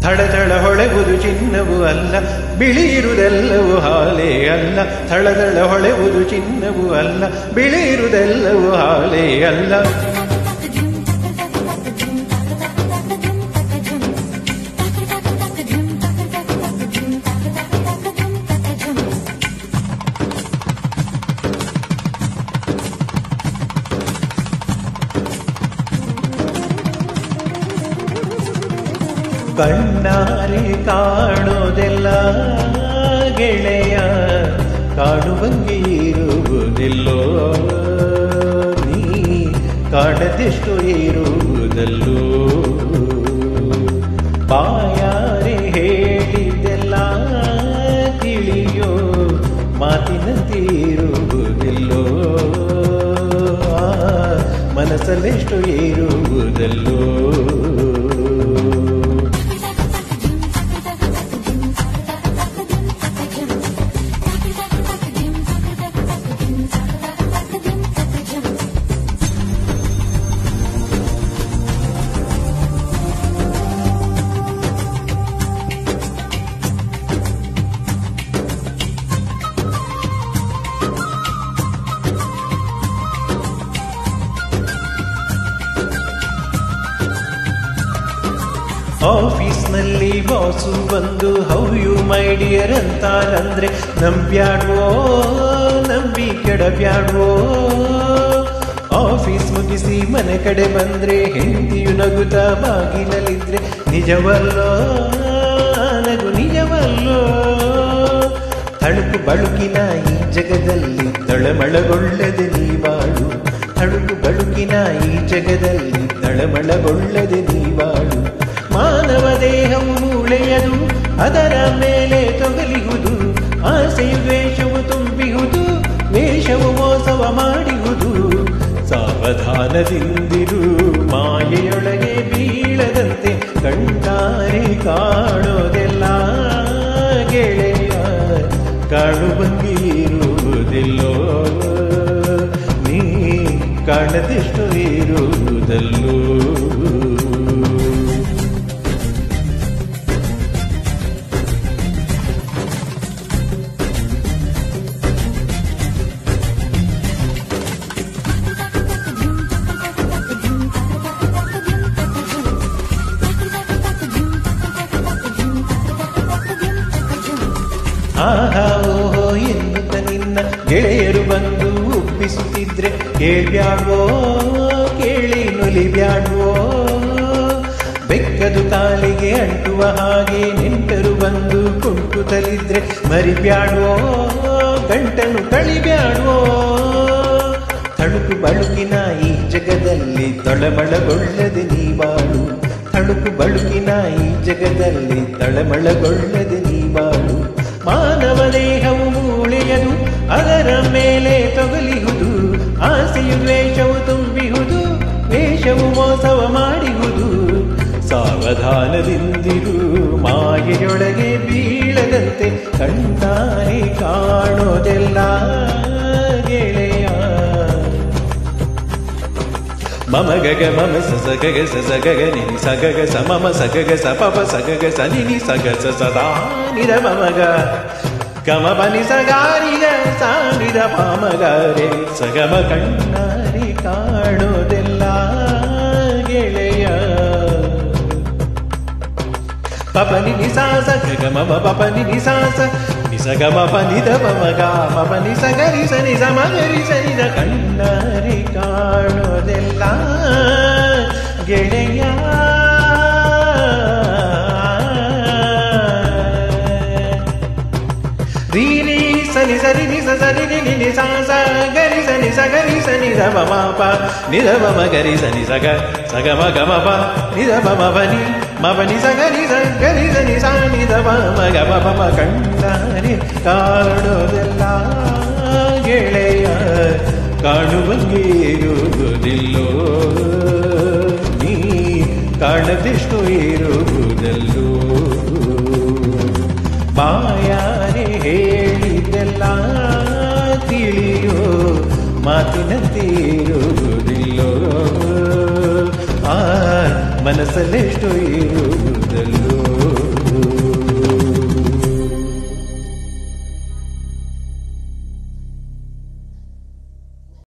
ಥಳಥಳ ಹೊಳೆವುದು ಚಿನ್ನವು ಅಲ್ಲ ಬಿಳಿ ಇರುವುದೆಲ್ಲವೂ ಹಾಲೇ ಅಲ್ಲ ಥಳಥಳ ಹೊಳೆವುದು ಚಿನ್ನವು ಅಲ್ಲ ಬಿಳಿ ಇರುವುದೆಲ್ಲವೂ ಹಾಲೇ ಅಲ್ಲ ಕಣ್ಣಾರೆ ಕಾಣೋದೆಲ್ಲ ಗೆಳೆಯ ಕಾಣುವಂಗೆ ಇರುವುದಿಲ್ಲೋ ನೀ ಕಾಣದೆಷ್ಟು ಇರುವುದಲ್ಲೋ ಬಾಯಾರೆ ಹೇಳಿದ್ದೆಲ್ಲ ತಿಳಿಯೋ ಮಾತಿನಂತೆ ಇರುವುದಿಲ್ಲೋ ಆ ಮನಸ್ಸಲ್ಲೆಷ್ಟು ಇರುವುದಲ್ಲೋ ಆಫೀಸ್ನಲ್ಲಿ ಬಾಸು ಬಂದು ಹೌ ಯು ಮೈ ಡಿಯರ್ ಅಂತಾರಂದ್ರೆ ನಂಬ್ಯಾಡ್ವೋ ನಂಬಿ ಕೆಡಬ್ಯಾಡ್ವೋ ಆಫೀಸ್ ಮುಗಿಸಿ ಮನೆ ಕಡೆ ಬಂದ್ರೆ ಹೆಂಡತಿಯು ನಗುತ್ತಾ ಬಾಗಿಲಲ್ಲಿದ್ರೆ ನಿಜವಲ್ಲೋ ನಗು ನಿಜವಲ್ಲೋ ತಳುಕು ಬಳುಕಿನ ಈ ಜಗದಲ್ಲಿ ತಳಮಳಗೊಳ್ಳದೆ ನೀ ಬಾಳು ತಳುಕು ಬಳುಕಿನ ಈ ಜಗದಲ್ಲಿ ತಳಮಳಗೊಳ್ಳದೆ ನೀ ಬಾಳು ಮಾನವ ದೇಹವು ಮೂಳೆಯದು ಅದರ ಮೇಲೆ ತೊಗಲಿಹುದು ಆಸೆಯು ದ್ವೇಷವು ತುಂಬಿಹುದು ವೇಷವು ಮೋಸವ ಮಾಡಿಹುದು ಸಾವಧಾನದಿಂದಿರು ಮಾಯೆಯೊಳಗೆ ಬೀಳದಂತೆ ಕಣ್ಣಾರೆ ಕಾಣೋದೆಲ್ಲ ಗೆಳೆಯ ಕಾಣುವಂಗೆ ಇರುವುದಿಲ್ಲೋ ನೀ ಕಾಣದೆಷ್ಟು ಇರುವುದಲ್ಲೋ ಆಹಾ ಓಹೋ ಎನ್ನುತ್ತ ನಿನ್ನ ಗೆಳೆಯರು ಬಂದು ಒಪ್ಪಿಸುತ್ತಿದ್ರೆ ಕೇಳ್ಬ್ಯಾಡ್ವೋ ಕೇಳಿ ನುಲಿಬ್ಯಾಡ್ವೋ ಬೆಕ್ಕದು ಕಾಲಿಗೆ ಅಂಟುವ ಹಾಗೆ ನೆಂಟರು ಬಂದು ಕುಂಟುತ್ತಲಿದ್ರೆ ಮರಿಬ್ಯಾಡ್ವೋ ಗಂಟನು ಕಳಿಬ್ಯಾಡ್ವೋ ತಳುಕು ಬಳುಕಿನ ಈ ಜಗದಲ್ಲಿ ತಳಮಳಗೊಳ್ಳದೆ ನೀ ಬಾಳು ತಳುಕು ಬಳುಕಿನ ಈ ಜಗದಲ್ಲಿ ತಳಮಳಗೊಳ್ಳದೆ ನೀ ಬಾಳು ಮಾನವ ದೇಹವು ಮೂಳೆಯದು ಅದರ ಮೇಲೆ ತೊಗಲಿಹುದು ಆಸೆಯು ದ್ವೇಷವು ತುಂಬಿಹುದು ವೇಷವು ಮೋಸವ ಮಾಡಿಹುದು ಸಾವಧಾನದಿಂದಿರು ಮಾಯೆಯೊಳಗೆ ಬೀಳದಂತೆ ಕಣ್ಣಾರೆ ಕಾಣೋದೆಲ್ಲ ಗೆಳೆಯ ಮಮ ಗಗ ಮಮ ಸ ಸ ಗಗ ಸ ಸ ಗಗ ನಿ ನಿ ಸ ಗಗ ಸ ಮಮ ಸ ಗಗ ಸ ಪ ಪ ಸ ಗಗ ಸ ನಿ ನಿ ಸ ಗ ಸ ಸ ದಾ ನಿ ದ ಮಮ ಗ ಗಮ ಪ ನಿ ಸ ಗಾ ನಿ ಗ ಸ ನಿ ದ ಪ ಮ ಗ ರೇ ಸ ಗ ಮ ಕಣ್ಣಾರಿ ಕಾಣೋದೆಲ್ಲ ಗೆಳೆಯ ಪಪ ನಿ ನಿ ಸಾ ಸ ಗ ಗ ಮ ಮ ಪ ಪ ನಿ ನಿ ಸಾ ಸ ನಿ ಸ ಗ ಮ ಪ ನಿ ದ ಪ ಮ ಗ ಮ ಪ ನಿ ಸ ಗ ರಿ ಸ ನಿ ಸ ಮ ಗ ರಿ ಸ ನಿ ದ ಕಣ್ಣಾರಿ ಕಾಣೋದೆಲ್ಲ ಗೆಳೆಯ ರೀ ರೀ ಸನಿ ಸರಿ ನಿ ಸ ಸರಿ ನಿ ನಿ ನಿ ಸಾ ಸ ಗರಿ ಸ ನಿ ಸ ಗರಿ ಸ ನಿ ದ ಮ ಮ ಪ ನಿ ದ ಮ ಮ ಗರಿ ಸ ನಿ ಸ ಗ ಸ ಗ ಮ ಗ ಮ ಪ ನಿ ದ ಮ ಮ ಪ ನಿ ಮ ಪ ನಿ ಸ ಗರಿ ಸ ಗರಿ ಸ ನಿ ಸ ನಿ ದ ಮ ಮ ಗ ಮ ಪ ಮ ಕಣ್ಣಾರೆ ಕಾಣೋದೆಲ್ಲ ಗೆಳೆಯ ಕಾಣುವಂಗೆ ಇರುವುದಿಲ್ಲೋ ನೀ ಕಾಣದೆಷ್ಟು ಇರುವುದಲ್ಲೋ ಬಾಯಾರೆ ಹೇಳಿದ್ದೆಲ್ಲ ತಿಳಿಯೋ ಮಾತಿನಂತೆ ಇರುವುದಿಲ್ಲೋ ಆ ಮನಸ್ಸಲ್ಲೆಷ್ಟು ಇರುವುದು